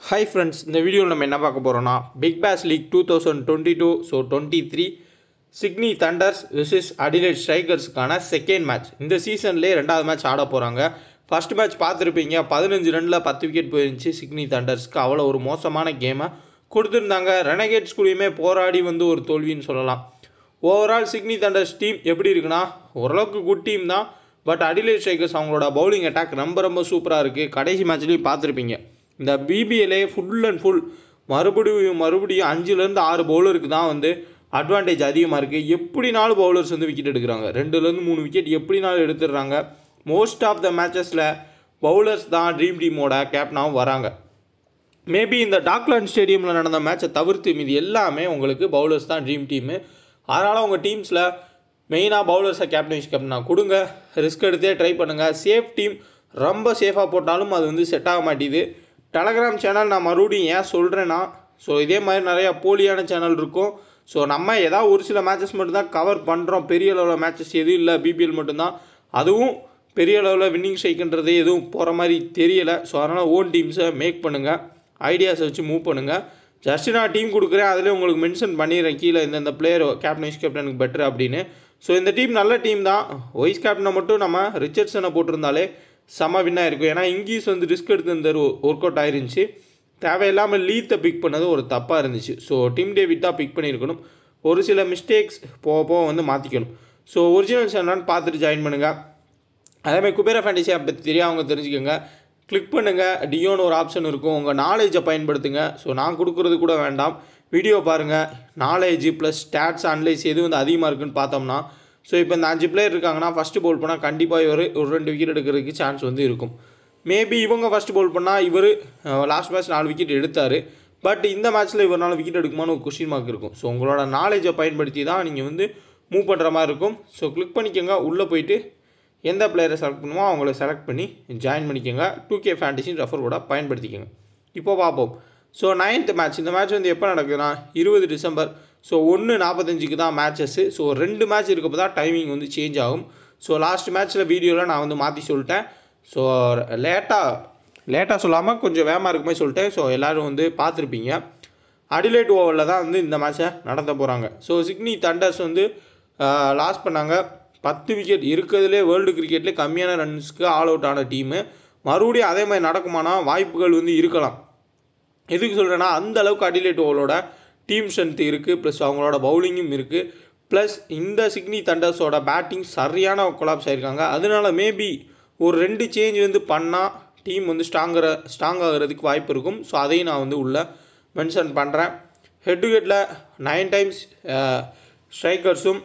hi friends இந்த வீடியோவில் நம்ம என்ன பார்க்க போகிறோம்னா big bash league two thousand twenty two so twenty three Sydney thunders versus Adelaide ஸ்ட்ரைக்கர்ஸ்க்கான செகண்ட் மேட்ச் இந்த சீசன்லேயே ரெண்டாவது மேட்ச் ஆட போகிறாங்க ஃபர்ஸ்ட் மேட்ச் பார்த்துருப்பீங்க பதினஞ்சு ரனில் பத்து விக்கெட் போயிருந்துச்சு சிக்னி தண்டர்ஸ்க்கு அவ்வளோ ஒரு மோசமான கேமை கொடுத்துருந்தாங்க ரெனகேட்ஸ் கூடயுமே போராடி வந்து ஒரு தோல்வின்னு சொல்லலாம் ஓவரால் சிக்னி தண்டர்ஸ் டீம் எப்படி இருக்குன்னா ஓரளவுக்கு குட் டீம் தான் பட் அடிலைட் ஸ்ட்ரைக்கர்ஸ் அவங்களோட பவுலிங் அட்டாக் ரொம்ப ரொம்ப சூப்பராக இருக்குது கடைசி மேட்ச்லேயும் பார்த்துருப்பீங்க இந்த பிபிஎல்ஏ ஃபுல் அண்ட் ஃபுல் மறுபடியும் மறுபடியும் அஞ்சுலேருந்து ஆறு பவுலருக்கு தான் வந்து அட்வான்டேஜ் அதிகமாக இருக்குது எப்படினாலும் பவுலர்ஸ் வந்து விக்கெட் எடுக்கிறாங்க ரெண்டுலேருந்து மூணு விக்கெட் எப்படினாலும் எடுத்துடுறாங்க மோஸ்ட் ஆஃப் த மேட்சஸில் பவுலர்ஸ் தான் ட்ரீம் டீமோட கேப்டனாகவும் வராங்க மேபி இந்த டாக்லாண்ட் ஸ்டேடியமில் நடந்த மேட்சை தவிர்த்து மீதி எல்லாமே உங்களுக்கு பவுலர்ஸ் தான் ட்ரீம் டீமு அதனால் உங்கள் டீம்ஸில் மெயினாக பவுலர்ஸை கேப்டன்ஸ் கேப்டனாக கொடுங்க ரிஸ்க் எடுத்தே ட்ரை பண்ணுங்கள் சேஃப் டீம் ரொம்ப சேஃபாக போட்டாலும் அது வந்து செட் ஆக மாட்டேது டெலகிராம் சேனல் நான் மறுபடியும் ஏன் சொல்கிறேன்னா ஸோ இதே மாதிரி நிறையா போலியான சேனல் இருக்கும் ஸோ நம்ம ஏதாவது ஒரு சில மேட்சஸ் மட்டும்தான் கவர் பண்ணுறோம் பெரிய அளவில் மேட்சஸ் எதுவும் இல்லை பிபிஎல் மட்டும்தான் அதுவும் பெரிய அளவில் வின்னிங் ஸ்ட்ரைக்குன்றது எதுவும் போகிற மாதிரி தெரியலை ஸோ அதனால் ஓன் டீம்ஸை மேக் பண்ணுங்கள் ஐடியாஸை வச்சு மூவ் பண்ணுங்கள் ஜஸ்ட் நான் டீம் கொடுக்குறேன் அதில் உங்களுக்கு மென்ஷன் பண்ணிடுறேன் கீழே இந்தந்த பிளேயர் கேப்டன் வைஸ் கேப்டனுக்கு பெட்டர் அப்படின்னு ஸோ இந்த டீம் நல்ல டீம் தான் வைஸ் கேப்டனை மட்டும் நம்ம ரிச்சர்ட்ஸனை போட்டிருந்தாலே செம வின்னாக இருக்கும் ஏன்னா இங்கீஸ் வந்து ரிஸ்க் எடுத்து இந்த ஒர்க் அவுட் ஆயிருந்துச்சு தேவையில்லாமல் லீத்தை பிக் பண்ணது ஒரு தப்பாக இருந்துச்சு ஸோ டீம் டேவிட் தான் பிக் பண்ணியிருக்கணும் ஒரு சில மிஸ்டேக்ஸ் போக போக வந்து மாற்றிக்கணும் ஸோ ஒரிஜினல்ஸ் என்னன்னு பார்த்துட்டு ஜாயின் பண்ணுங்கள் அதேமாதிரி குபேர ஃபேண்டசி ஆப் பற்றி தெரியும் அவங்க தெரிஞ்சுக்கோங்க கிளிக் பண்ணுங்கள் டியோன்னு ஒரு ஆப்ஷன் இருக்கும் உங்கள் நாலேஜை பயன்படுத்துங்க ஸோ நான் கொடுக்குறது கூட வேண்டாம் வீடியோ பாருங்கள் நாலேஜ் ப்ளஸ் ஸ்டாட்ஸ் அனலைஸ் எது வந்து அதிகமாக இருக்குன்னு பார்த்தோம்னா ஸோ இப்போ இந்த அஞ்சு பிளேயர் இருக்காங்கன்னா ஃபஸ்ட்டு பவுல் பண்ணால் கண்டிப்பாக ஒரு ஒரு ரெண்டு விக்கெட் எடுக்கிறதுக்கு சான்ஸ் வந்து இருக்கும் மேபி இவங்க ஃபஸ்ட்டு பவுல் பண்ணால் இவர் லாஸ்ட் மேட்ச் நாலு விக்கெட் எடுத்தார் பட் இந்த மேட்ச்சில் இவரால் விக்கெட் எடுக்குமான்னு ஒரு கொஷின் மார்க் இருக்கும் ஸோ உங்களோட நாலேஜை பயன்படுத்தி தான் நீங்கள் வந்து மூவ் பண்ணுற மாதிரி இருக்கும் ஸோ கிளிக் பண்ணிக்கோங்க உள்ளே போயிட்டு எந்த பிளேயரை செலக்ட் பண்ணுமோ அவங்கள செலக்ட் பண்ணி ஜாயின் பண்ணிக்கோங்க டூ கே ஃபேண்டசின் ரெஃபர் கூட பயன்படுத்திக்கோங்க இப்போ பார்ப்போம் ஸோ நைன்த் மேட்ச் இந்த மேட்ச் வந்து எப்போ நடக்குதுன்னா இருபது டிசம்பர் ஸோ ஒன்று நாற்பத்தஞ்சுக்கு தான் மேட்சஸ்ஸு ஸோ ரெண்டு மேட்ச் இருக்கப்போ தான் டைமிங் வந்து சேஞ்ச் ஆகும் ஸோ லாஸ்ட் மேட்ச்சில் வீடியோவில் நான் வந்து மாற்றி சொல்லிட்டேன் ஸோ லேட்டாக லேட்டாக சொல்லாமல் கொஞ்சம் வேகமாக இருக்குமே சொல்லிட்டேன் ஸோ எல்லோரும் வந்து பார்த்துருப்பீங்க அடிலைட் ஓவரில் தான் வந்து இந்த மேட்ச்சை நடத்த போகிறாங்க ஸோ சிக்னி தண்டர்ஸ் வந்து லாஸ் பண்ணாங்க பத்து விக்கெட் இருக்கிறதுலே வேர்ல்டு கிரிக்கெட்லேயே கம்மியான ரன்ஸ்க்கு ஆல் அவுட் ஆன டீமு மறுபடியும் அதே மாதிரி நடக்குமானா வாய்ப்புகள் வந்து இருக்கலாம் எதுக்கு சொல்கிறேன்னா அந்த அளவுக்கு அடிலைட் ஓவரோட டீம் ஸ்ட்ரென்த் இருக்குது ப்ளஸ் அவங்களோட பவுலிங்கும் இருக்குது ப்ளஸ் இந்த சிக்னி தண்டர்ஸோட பேட்டிங் சரியான கொலாப்ஸ் ஆகிருக்காங்க அதனால மேபி ஒரு ரெண்டு சேஞ்ச் வந்து பண்ணால் டீம் வந்து ஸ்ட்ராங்கர ஸ்ட்ராங் ஆகிறதுக்கு வாய்ப்பு இருக்கும் ஸோ அதையும் நான் வந்து உள்ளே மென்ஷன் பண்ணுறேன் ஹெட் டு ஹெட்டில் நைன் டைம்ஸ் ஸ்ட்ரைக்கர்ஸும்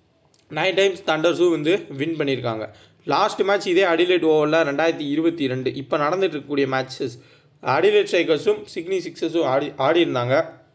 நைன் டைம்ஸ் தண்டர்ஸும் வந்து வின் பண்ணியிருக்காங்க லாஸ்ட் மேட்ச் இதே அடிலைட் ஓவரில் ரெண்டாயிரத்தி இருபத்தி ரெண்டு இப்போ நடந்துட்டு இருக்கக்கூடிய மேட்சஸ் அடிலைட் ஸ்ட்ரைக்கர்ஸும் சிக்னி சிக்ஸஸும் ஆடி ஆடி இருந்தாங்க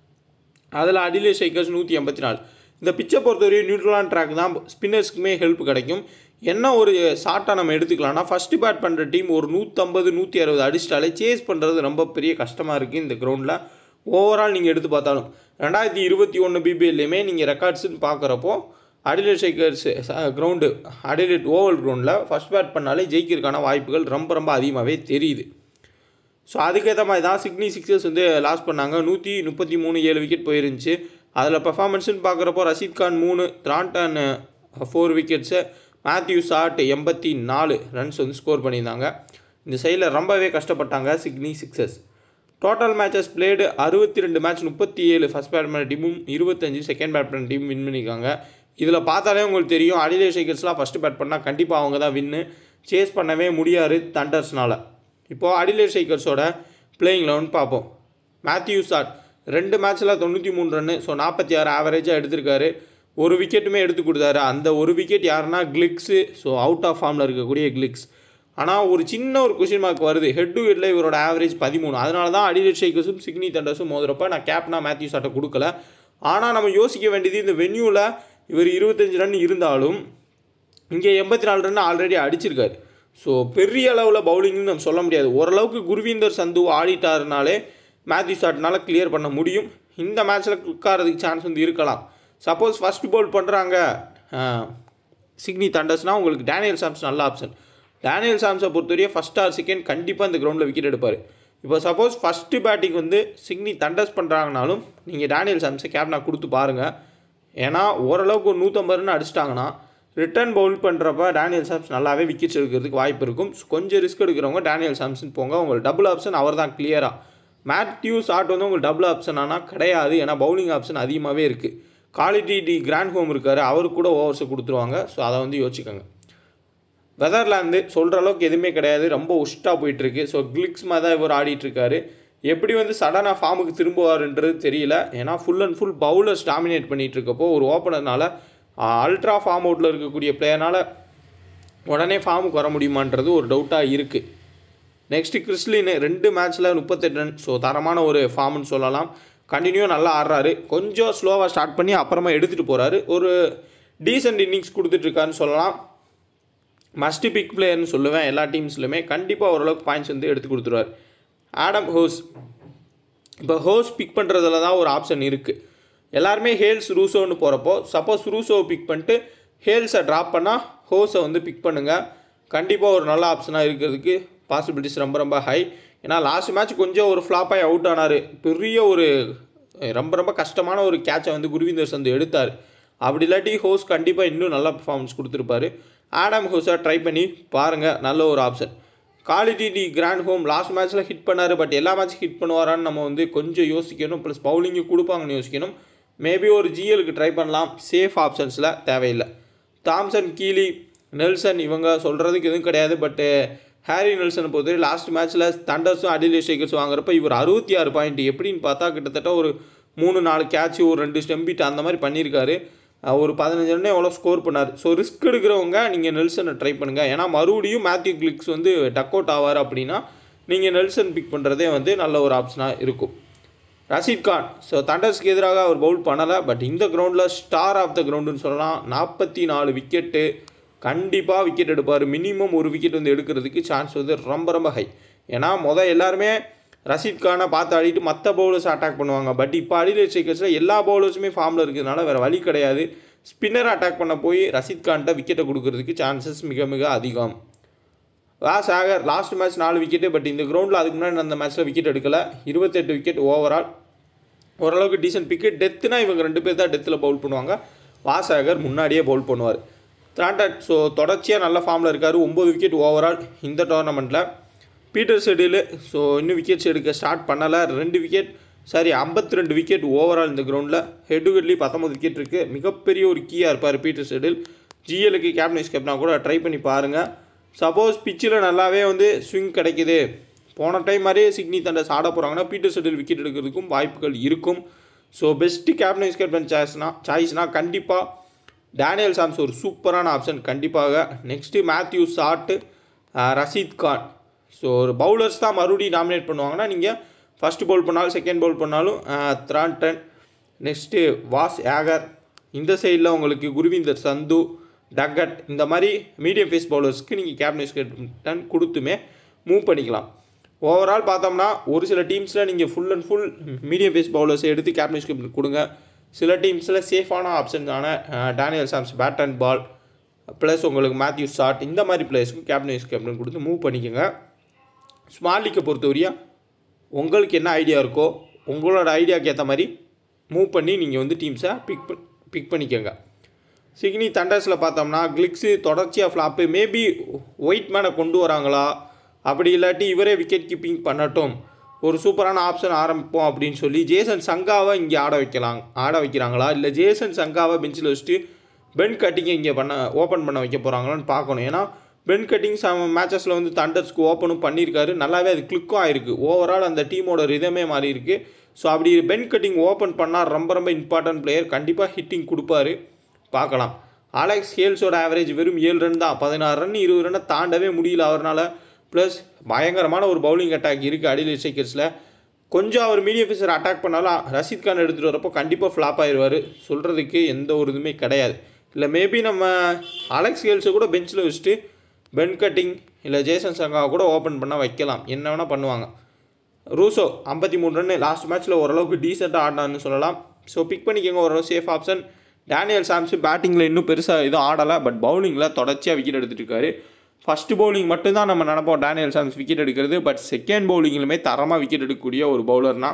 அதில் அடிலைட் ஸ்ட்ரைக்கர்ஸ் நூற்றி எண்பத்தி நாலு இந்த பிச்சை பொறுத்தவரையும் நியூட்ரலான ட்ராக் தான் ஸ்பின்னர்ஸ்க்குமே ஹெல்ப் கிடைக்கும் என்ன ஒரு ஷார்ட்டாக நம்ம எடுத்துக்கலாம்னா ஃபஸ்ட்டு பேட் பண்ணுற டீம் ஒரு நூற்றம்பது நூற்றி அறுபது அடிச்சிட்டாலே சேஸ் பண்ணுறது ரொம்ப பெரிய கஷ்டமாக இருக்குது இந்த கிரவுண்டில் ஓவரால் நீங்கள் எடுத்து பார்த்தாலும் ரெண்டாயிரத்தி இருபத்தி ஒன்று பிபிஎல்லையுமே நீங்கள் ரெக்கார்ட்ஸ்னு பார்க்குறப்போ Adelaide strikers ground Adelaide oval கிரவுண்டில் ஃபஸ்ட் பேட் பண்ணாலே ஜெயிக்கிறதுக்கான வாய்ப்புகள் ரொம்ப ரொம்ப அதிகமாகவே தெரியுது ஸோ அதுக்கேற்ற மாதிரி தான் சிக்னி சிக்ஸர்ஸ் வந்து லாஸ் பண்ணாங்க நூற்றி முப்பத்தி மூணு ஏழு விக்கெட் போயிருந்துச்சு அதில் பெர்ஃபார்மன்ஸ்னு பார்க்குறப்போ ரஷீத் கான் மூணு Thornton four wickets Matthew Short எண்பத்தி நாலு ரன்ஸ் வந்து ஸ்கோர் பண்ணியிருந்தாங்க இந்த சைடில் ரொம்பவே கஷ்டப்பட்டாங்க Sydney sixers total matches played அறுபத்தி ரெண்டு மேட்ச் முப்பத்தி ஏழு ஃபஸ்ட் பேட்மேன் டீமும் இருபத்தஞ்சு செகண்ட் பேட்மேன் டீம் வின் பண்ணியிருக்காங்க இதில் பார்த்தாலே உங்களுக்கு தெரியும் அடிலே ஷேக்கர்ஸ்லாம் ஃபஸ்ட்டு பேட் பண்ணால் கண்டிப்பாக அவங்க தான் வின்னு சேஸ் பண்ணவே முடியாது தண்டர்ஸ்னால் இப்போது அடிலே ஷேக்கர்ஸோட பிளேயிங் லெவன் பார்ப்போம் மேத்யூ ஷாட் ரெண்டு மேட்ச்சில் தொண்ணூற்றி மூணு ரன்னு ஸோ நாற்பத்தி ஆறு ஆவரேஜாக எடுத்திருக்காரு ஒரு விக்கெட்டுமே எடுத்து கொடுத்தாரு அந்த ஒரு விக்கெட் யாருன்னா கிளிக்ஸு ஸோ அவுட் ஆஃப் ஃபார்மில் இருக்கக்கூடிய கிளிக்ஸ் ஆனால் ஒரு சின்ன ஒரு கொஷின் மார்க் வருது ஹெட் டு ஹெட்டில் இவரோட ஆவரேஜ் பதிமூணு அதனால தான் அடிலேட் ஷேக்கர்ஸும் சிக்னி தண்டர்ஸும் மோதுறப்ப நான் கேப்டனா மேத்யூ ஷாட்டை கொடுக்கல ஆனால் நம்ம யோசிக்க வேண்டியது இந்த வென்யூவில் இவர் இருபத்தஞ்சி ரன் இருந்தாலும் இங்கே எண்பத்தி நாலு ரன் ஆல்ரெடி அடிச்சிருக்காரு ஸோ பெரிய அளவில் பவுலிங்னு நம்ம சொல்ல முடியாது ஓரளவுக்கு குருவீந்தர் சந்து ஆடிட்டாருனாலே மேத்யூ ஷாட்னால கிளியர் பண்ண முடியும் இந்த மேட்ச்சில் கிளிக் ஆகிறதுக்கு சான்ஸ் வந்து இருக்கலாம் சப்போஸ் ஃபஸ்ட் பவுல் பண்ணுறாங்க சிக்னி தண்டர்ஸ்னால் உங்களுக்கு டேனியல் சாம்ஸ் நல்ல ஆப்ஷன் டேனியல் சாம்ஸை பொறுத்தவரையும் ஃபஸ்ட் ஆர் செகண்ட் கண்டிப்பாக இந்த கிரவுண்டில் விக்கெட் எடுப்பார் இப்போ சப்போஸ் ஃபஸ்ட்டு பேட்டிங் வந்து சிக்னி தண்டர்ஸ் பண்ணுறாங்கனாலும் நீங்கள் டேனியல் சாம்ஸை கேப்டனாக கொடுத்து பாருங்கள் ஏன்னா ஓரளவுக்கு ஒரு நூற்றம்பது ரன் அடிச்சிட்டாங்கன்னா ரிட்டர்ன் பவுல் பண்ணுறப்ப டேனியல் சாம்ஸ் நல்லாவே விக்கெட்ஸ் எடுக்கிறதுக்கு வாய்ப்பு இருக்கும் கொஞ்சம் ரிஸ்க் எடுக்கிறவங்க டேனியல் சாம்சன் போங்க உங்களுக்கு டபுள் ஆப்ஷன் அவர் தான் கிளியராக மேத்யூ ஷாட் வந்து உங்களுக்கு டபுள் ஆப்ஷன் ஆனால் கிடையாது ஏன்னா பவுலிங் ஆப்ஷன் அதிகமாகவே இருக்குது குவாலிட்டி டி கிராண்ட் ஹோம் இருக்கார் அவருக்கு கூட ஓவர்ஸை கொடுத்துருவாங்க ஸோ அதை வந்து யோசிச்சுக்கோங்க வெதர்லாந்து சொல்கிற அளவுக்கு எதுவுமே கிடையாது ரொம்ப உஷ்டாக போயிட்டுருக்கு ஸோ கிளிக்ஸ் மாதிரி தான் இவர் ஆடிட்டுருக்காரு எப்படி வந்து சடனாக ஃபார்முக்கு திரும்புவாருன்றது தெரியல ஏன்னா full and full bowlers dominate பண்ணிகிட்டு இருக்கப்போ ஒரு ஓப்பனர்னால அல்ட்ரா ஃபார்ம் அவுட்டில் இருக்கக்கூடிய பிளேயர்னால் உடனே ஃபார்முக்கு வர முடியுமான்றது ஒரு டவுட்டாக இருக்குது நெக்ஸ்ட்டு கிறிஸ்லின் ரெண்டு மேட்ச்சில் முப்பத்தெட்டு ரன் ஸோ தரமான ஒரு ஃபார்ம்னு சொல்லலாம் கண்டினியூ நல்லா ஆடுறாரு கொஞ்சம் ஸ்லோவாக ஸ்டார்ட் பண்ணி அப்புறமா எடுத்துகிட்டு போகிறாரு ஒரு டீசென்ட் இன்னிங்ஸ் கொடுத்துட்ருக்காருன்னு சொல்லலாம் மஸ்ட் பிக் பிளேயர்னு சொல்லுவேன் எல்லா டீம்ஸ்லையுமே கண்டிப்பாக ஓரளவுக்கு பாயிண்ட்ஸ் வந்து எடுத்து கொடுத்துருவார் ஆடம் ஹோஸ் இப்போ ஹோஸ் பிக் பண்ணுறதுல தான் ஒரு ஆப்ஷன் இருக்குது எல்லாருமே ஹேல்ஸ் ரூசோன்னு போகிறப்போ சப்போஸ் ரூசோவை பிக் பண்ணிட்டு ஹேல்ஸை ட்ராப் பண்ணால் ஹோஸை வந்து பிக் பண்ணுங்கள் கண்டிப்பாக ஒரு நல்ல ஆப்ஷனாக இருக்கிறதுக்கு பாசிபிலிட்டிஸ் ரொம்ப ரொம்ப ஹை ஏன்னா லாஸ்ட் மேட்ச் கொஞ்சம் ஒரு ஃப்ளாப்பாகி அவுட் ஆனார் பெரிய ஒரு ரொம்ப ரொம்ப கஷ்டமான ஒரு கேட்சை வந்து குருவிந்தர் சந்து எடுத்தார் அப்படி இல்லாட்டி ஹோஸ் கண்டிப்பாக இன்னும் நல்ல பர்ஃபார்மன்ஸ் கொடுத்துருப்பாரு ஆடம் ஹோஸை ட்ரை பண்ணி பாருங்கள் நல்ல ஒரு option quality de Grandhomme last மேட்ச்சில் ஹிட் பண்ணார் பட் எல்லா மேட்ச்சும் ஹிட் பண்ணுவாரான்னு நம்ம வந்து கொஞ்சம் யோசிக்கணும் ப்ளஸ் பவுலிங்கு கொடுப்பாங்கன்னு யோசிக்கணும் மேபி ஒரு ஜிஎலுக்கு ட்ரை பண்ணலாம் சேஃப் ஆப்ஷன்ஸில் தேவையில்லை தாம்சன் கீலி நெல்சன் இவங்க சொல்கிறதுக்கு எதுவும் கிடையாது பட்டு ஹாரி நெல்சனை பொறுத்தவரை லாஸ்ட் மேட்ச்சில் தண்டர்ஸும் அடிலே ஷேக்கர்ஸ் வாங்குறப்ப இவர் அறுபத்தி ஆறு பாயிண்ட் எப்படின்னு பார்த்தா கிட்டத்தட்ட ஒரு மூணு நாலு கேட்ச் ஒரு ரெண்டு ஸ்டெம்பிட் அந்த மாதிரி பண்ணியிருக்காரு ஒரு பதினஞ்சு ரன்னே எவ்வளோ ஸ்கோர் பண்ணார் ஸோ ரிஸ்க் எடுக்கிறவங்க நீங்கள் நெல்சனை ட்ரை பண்ணுங்கள் ஏன்னா மறுபடியும் மேத்யூ கிளிக்ஸ் வந்து டக் அவுட் ஆவார் அப்படின்னா நீங்கள் நெல்சன் பிக் பண்ணுறதே வந்து நல்ல ஒரு ஆப்ஷனாக இருக்கும் ரஷீத் கான் ஸோ தண்டர்ஸ்க்கு எதிராக அவர் பவுல் பண்ணலை பட் இந்த கிரவுண்டில் ஸ்டார் ஆஃப் த கிரவுண்டுன்னு சொல்லலாம் நாற்பத்தி நாலு விக்கெட்டு கண்டிப்பாக விக்கெட் எடுப்பார் மினிமம் ஒரு விக்கெட் வந்து எடுக்கிறதுக்கு சான்ஸ் வந்து ரொம்ப ரொம்ப ஹை ஏன்னா மொதல் எல்லாருமே ரஷீத் கானை பார்த்து ஆடிட்டு மற்ற பவுலர்ஸ் அட்டாக் பண்ணுவாங்க பட் இப்போ அடியில் ஸ்ட்ரைக்கர்ஸில் எல்லா பவுலர்ஸுமே ஃபார்மில் இருக்கிறதுனால வேறு வழி கிடையாது ஸ்பின்னர் அட்டாக் பண்ண போய் ரஷீத் கான்கிட்ட விக்கெட்டை கொடுக்கறதுக்கு சான்சஸ் மிக மிக அதிகம் வா சாகர் லாஸ்ட் மேட்ச் நாலு விக்கெட்டு பட் இந்த கிரவுண்டில் அதுக்கு முன்னாடி அந்த மேட்ச்சில் விக்கெட் எடுக்கல இருபத்தெட்டு விக்கெட் ஓவரால் ஓரளவுக்கு டீசென்ட் பிக்கெட் டெத்துனா இவங்க ரெண்டு பேர் தான் டெத்தில் பவுல் பண்ணுவாங்க வாசாகர் முன்னாடியே பவுல் பண்ணுவார் த்ராண்டட் ஸோ தொடர்ச்சியாக நல்ல ஃபார்மில் இருக்கார் ஒம்பது விக்கெட் ஓவரால் இந்த டோர்னமெண்ட்டில் பீட்டர் செடியில் ஸோ இன்னும் விக்கெட்ஸ் எடுக்க ஸ்டார்ட் பண்ணலை ரெண்டு விக்கெட் சாரி ஐம்பத்தி ரெண்டு விக்கெட் ஓவரால் இந்த கிரவுண்டில் ஹெட்டுகட்லி பத்தொம்பது விக்கெட் இருக்குது மிகப்பெரிய ஒரு கீயாக இருப்பார் பீட்டர் செடில் ஜிஎலுக்கு கேப்டன்ஸ் கேப்னா கூட ட்ரை பண்ணி பாருங்கள் சப்போஸ் பிச்சில் நல்லாவே வந்து ஸ்விங் கிடைக்குது போன டைம் மாதிரியே சிக்னி தண்டர்ஸ் ஆட போகிறாங்கன்னா பீட்டர் செட்டில் விக்கெட் எடுக்கிறதுக்கும் வாய்ப்புகள் இருக்கும் ஸோ பெஸ்ட்டு கேப்டன் கேப்டன் சாய்ஸ்னா சாய்ஸ்னால் கண்டிப்பாக டேனியல் சாம்ஸ் ஒரு சூப்பரான ஆப்ஷன் கண்டிப்பாக next Matthew Short Rashid Khan so ஒரு பவுலர்ஸ் தான் மறுபடியும் டாமினேட் பண்ணுவாங்கன்னா நீங்கள் ஃபஸ்ட்டு பவுல் பண்ணாலும் செகண்ட் பவுல் பண்ணாலும் த்ரான்டன் நெக்ஸ்ட்டு வாஸ் ஏகர் இந்த சைடில் உங்களுக்கு குருவிந்தர் சந்து டக்கட் இந்த மாதிரி மீடியம் ஃபேஸ் பவுலர்ஸ்க்கு நீங்கள் கேப்டன் கேப்டன் கொடுத்துமே மூவ் பண்ணிக்கலாம் ஓவரால் பார்த்தோம்னா ஒரு சில டீம்ஸில் நீங்கள் full and full medium pace பவுலர்ஸை எடுத்து கேப்டன் கேப்டன் கொடுங்க சில டீம்ஸில் சேஃபான ஆப்ஷன்ஸான Daniel Sams bat and ball plus உங்களுக்கு மேத்யூ ஷாட் இந்த மாதிரி பிளேயர்ஸ்க்கு கேப்டன் கேப்டன் கொடுத்து மூவ் பண்ணிக்கோங்க ஸ்மால் லீக்கை பொறுத்தவரையும் உங்களுக்கு என்ன ஐடியா இருக்கோ உங்களோட ஐடியாவுக்கு ஏற்ற மாதிரி மூவ் பண்ணி நீங்கள் வந்து டீம்ஸை பிக் பிக் பண்ணிக்கோங்க சிக்னி தண்டர்ஸில் பார்த்தோம்னா கிளிக்ஸு தொடர்ச்சியாக ஃப்ளாப்பு மேபி ஒயிட் மேனை கொண்டு வராங்களா அப்படி இல்லாட்டி இவரே விக்கெட் கீப்பிங் பண்ணட்டும் ஒரு சூப்பரான ஆப்ஷன் ஆரம்பிப்போம் அப்படின்னு சொல்லி ஜேசன் சங்காவை இங்கே ஆட வைக்கலாம் ஆட வைக்கிறாங்களா இல்லை ஜேசன் சங்காவை பெஞ்சில் வச்சுட்டு பென் கட்டிங்கை இங்கே பண்ண ஓப்பன் பண்ண வைக்க போகிறாங்களான்னு பார்க்கணும் ஏன்னா பென் கட்டிங் சம மேட்சஸில் வந்து தண்டர்ஸ்க்கு ஓப்பனும் பண்ணியிருக்காரு நல்லாவே அது கிளிக்கும் ஆயிருக்கு ஓவரால் அந்த டீமோட ரிதமே மாறி இருக்கு ஸோ அப்படி பென் கட்டிங் ஓப்பன் பண்ணால் ரொம்ப ரொம்ப இம்பார்ட்டன்ட் பிளேயர் கண்டிப்பாக ஹிட்டிங் கொடுப்பாரு பார்க்கலாம் அலெக்ஸ் ஹேல்ஸோட ஆவரேஜ் வெறும் ஏழு ரன் தான் பதினாறு ரன் இருபது ரன்னை தாண்டவே முடியல அவரால் ப்ளஸ் பயங்கரமான ஒரு பவுலிங் அட்டாக் இருக்குது அடியில் ஸ்ட்ரைக்கர்ஸில் கொஞ்சம் அவர் மீடியம் ஃபீஸர் அட்டாக் பண்ணாலும் ரஷீத் கான் எடுத்துகிட்டு வரப்போ கண்டிப்பாக ஃப்ளாப் ஆயிடுவார் சொல்கிறதுக்கு எந்த ஒரு இதுவுமே கிடையாது இல்லை மேபி நம்ம அலெக்ஸ் ஹேல்ஸை கூட பெஞ்சில் வச்சுட்டு பென் கட்டிங் இல்லை ஜேசன் சங்காவை கூட ஓப்பன் பண்ண வைக்கலாம் என்ன வேணால் பண்ணுவாங்க ரூசோ ஐம்பத்தி மூணு ரன் லாஸ்ட் மேட்ச்சில் ஓரளவுக்கு டீசெண்டாக ஆடினான்னு சொல்லலாம் ஸோ பிக் பண்ணிக்கோங்க ஓரளவு சேஃப் ஆப்ஷன் டேனியல் சாம்ஸ் பேட்டிங்கில் இன்னும் பெருசாக எதுவும் ஆடலை பட் பவுலிங்கில் தொடர்ச்சியாக விக்கெட் எடுத்துகிட்டு இருக்காரு ஃபஸ்ட்டு பவுலிங் மட்டும்தான் நம்ம நினைப்போம் டேனியல் சாம்ஸ் விக்கெட் எடுக்கிறது பட் செகண்ட் பவுலிங்கிலுமே தரமாக விக்கெட் எடுக்கக்கூடிய ஒரு பவுலர்னா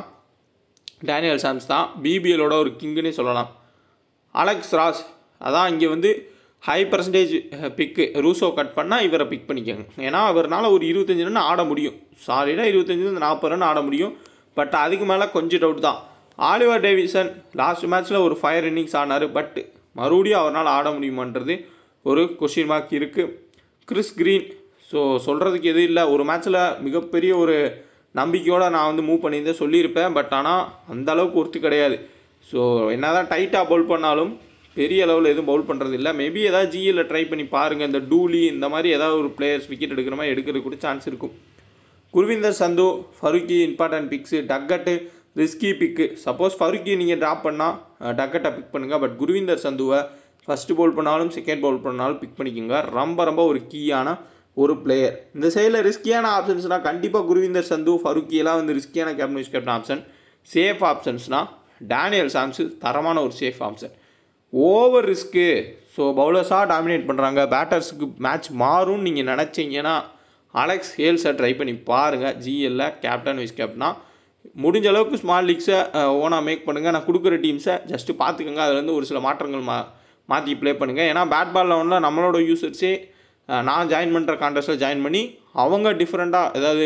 டேனியல் சாம்ஸ் தான் பிபிஎலோட ஒரு கிங்குன்னே சொல்லலாம் அலெக்ஸ் ராஸ் அதான் இங்கே வந்து ஹை பர்சன்டேஜ் பிக்கு ரூசோ கட் பண்ணால் இவரை பிக் பண்ணிக்கோங்க ஏன்னா அவர்னால ஒரு இருபத்தஞ்சு ரன் ஆட முடியும் சாலிடாக இருபத்தஞ்சிலேருந்து நாற்பது ரன் ஆட முடியும் பட் அதுக்கு மேலே கொஞ்சம் டவுட் தான் ஆலிவர் டேவிசன் லாஸ்ட் மேட்ச்சில் ஒரு ஃபயர் இன்னிங்ஸ் ஆனார் பட் மறுபடியும் அவரால் ஆட முடியுமான்றது ஒரு கொஷின் மார்க் இருக்குது கிறிஸ் க்ரீன் ஸோ சொல்கிறதுக்கு எதுவும் இல்லை ஒரு மேட்ச்சில் மிகப்பெரிய ஒரு நம்பிக்கையோடு நான் வந்து மூவ் பண்ணியிருந்தேன் சொல்லியிருப்பேன் பட் ஆனால் அந்த அளவுக்கு ஒர்த்து கிடையாது ஸோ என்ன தான் டைட்டாக பவுல் பண்ணாலும் பெரிய அளவில் எதுவும் பவுல் பண்ணுறது இல்லை மேபி ஏதாவது ஜிஎல்ல ட்ரை பண்ணி பாருங்கள் இந்த டூலி இந்த மாதிரி ஏதாவது ஒரு பிளேயர்ஸ் விக்கெட் எடுக்கிற மாதிரி எடுக்கிறதுக்கு கூட சான்ஸ் இருக்கும் Gurinder Sandhu Farooqi important picks Duckett risky pick suppose Farooqi நீங்கள் ட்ராப் பண்ணால் டக்கட்டை பிக் பண்ணுங்கள் பட் குருவிந்தர் சந்துவை ஃபஸ்ட்டு பவுல் பண்ணாலும் செகண்ட் பவுல் பண்ணாலும் பிக் பண்ணிக்கோங்க ரொம்ப ரொம்ப ஒரு கீயான ஒரு பிளேயர் இந்த சைடில் ரிஸ்கியான ஆப்ஷன்ஸ்னால் கண்டிப்பாக குருவிந்தர் சந்து ஃபருக்கியெல்லாம் வந்து ரிஸ்கியான captain vice captain option safe ஆப்ஷன்ஸ்னால் டேனியல் சாம்ஸு தரமான ஒரு சேஃப் ஆப்ஷன் ஓவர் ரிஸ்க்கு ஸோ பவுலர்ஸாக டாமினேட் பண்ணுறாங்க பேட்டர்ஸுக்கு மேட்ச் மாறும்னு நீங்கள் நினச்சிங்கன்னா அலெக்ஸ் ஹேல்ஸை ட்ரை பண்ணி பாருங்கள் ஜிஎல்ல கேப்டன் வைஸ் கேப்டனா முடிஞ்ச அளவுக்கு ஸ்மால் லீக்ஸை ஓனாக மேக் பண்ணுங்கள் நான் கொடுக்குற டீம்ஸை ஜஸ்ட்டு பார்த்துக்கோங்க அதுலேருந்து ஒரு சில மாற்றங்கள் மா மாற்றி ப்ளே பண்ணுங்கள் ஏன்னா பேட் பால் லெவனில் நம்மளோட யூசர்ஸே நான் ஜாயின் பண்ணுற கான்டெஸ்ட்டில் ஜாயின் பண்ணி அவங்க டிஃப்ரெண்ட்டாக ஏதாவது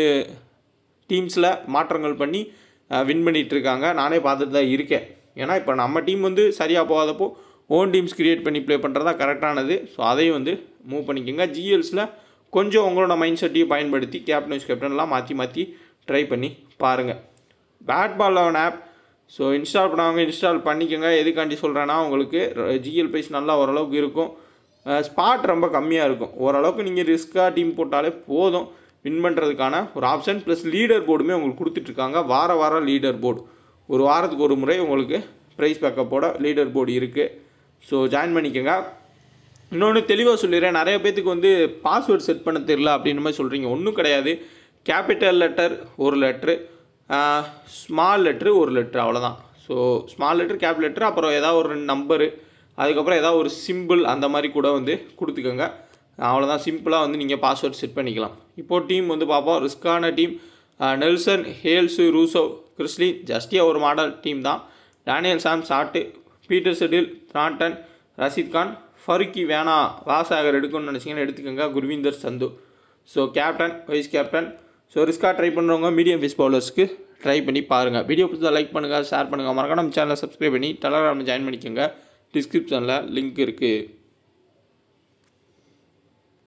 டீம்ஸில் மாற்றங்கள் பண்ணி வின் பண்ணிகிட்டு இருக்காங்க நானே பார்த்துட்டு தான் இருக்கேன் ஏன்னா இப்போ நம்ம டீம் வந்து சரியாக போகாதப்போ ஓன் டீம்ஸ் கிரியேட் பண்ணி ப்ளே பண்ணுறது தான் கரெக்டானது ஸோ அதையும் வந்து மூவ் பண்ணிக்கோங்க ஜிஎல்ஸில் கொஞ்சம் உங்களோட மைண்ட் செட்டையும் பயன்படுத்தி கேப்டன் வைஸ் கேப்டன்லாம் மாற்றி மாற்றி ட்ரை பண்ணி பாருங்கள் bat ball eleven app so install பண்ணாங்க இன்ஸ்டால் பண்ணிக்கோங்க எதுக்காண்டி சொல்கிறேன்னா உங்களுக்கு ஜிஎல் ப்ரைஸ் நல்லா ஓரளவுக்கு இருக்கும் ஸ்பாட் ரொம்ப கம்மியாக இருக்கும் ஓரளவுக்கு நீங்கள் ரிஸ்க்காக டீம் போட்டாலே போதும் வின் பண்ணுறதுக்கான ஒரு ஆப்ஷன் ப்ளஸ் லீடர் போர்டுமே உங்களுக்கு கொடுத்துட்ருக்காங்க வார வாரம் லீடர் போர்டு ஒரு வாரத்துக்கு ஒரு முறை உங்களுக்கு ப்ரைஸ் பேக்கப்போட லீடர் போர்டு இருக்குது ஸோ ஜாயின் பண்ணிக்கோங்க இன்னொன்று தெளிவாக சொல்லிடுறேன் நிறைய பேத்துக்கு வந்து பாஸ்வேர்ட் செட் பண்ண தெரில அப்படின்ற மாதிரி சொல்கிறீங்க ஒன்றும் கிடையாது கேபிட்டல் லெட்டர் ஒரு லெட்ரு ஸ்மால் லெட்ரு ஒரு லெட்ரு அவ்வளோதான் so small letter cap letter அப்புறம் ஏதாவது ஒரு ரெண்டு நம்பரு அதுக்கப்புறம் ஏதாவது ஒரு சிம்பிள் அந்த மாதிரி கூட வந்து கொடுத்துக்கோங்க அவ்வளோதான் சிம்பிளாக வந்து நீங்கள் பாஸ்வேர்ட் செட் பண்ணிக்கலாம் இப்போது டீம் வந்து பார்ப்போம் ரிஸ்க்கான டீம் நெல்சன் ஹேல்ஸு ரூசோ கிறிஸ்லி ஜஸ்டியா ஒரு மாடல் டீம் தான் Daniel Sam Short Peter Siddle Thornton Rashid Khan Farooqi வேணா வாசாகர் எடுக்கணும்னு நினச்சிங்கன்னா எடுத்துக்கோங்க Gurvinder Sandhu so captain vice captain so ரிஸ்க்காக ட்ரை பண்ணுறவங்க மீடியம் ஃபேஸ் பவுலர்ஸ்க்கு ட்ரை பண்ணி பாருங்கள் வீடியோ பிடிச்சா லைக் பண்ணுங்கள் ஷேர் பண்ணுங்கள் மறக்காம நம்ம சேனலை சப்ஸ்கிரைப் பண்ணி டெலகிராமில் ஜாயின் பண்ணிக்கோங்க டிஸ்கிரிப்ஷனில் லிங்க் இருக்குது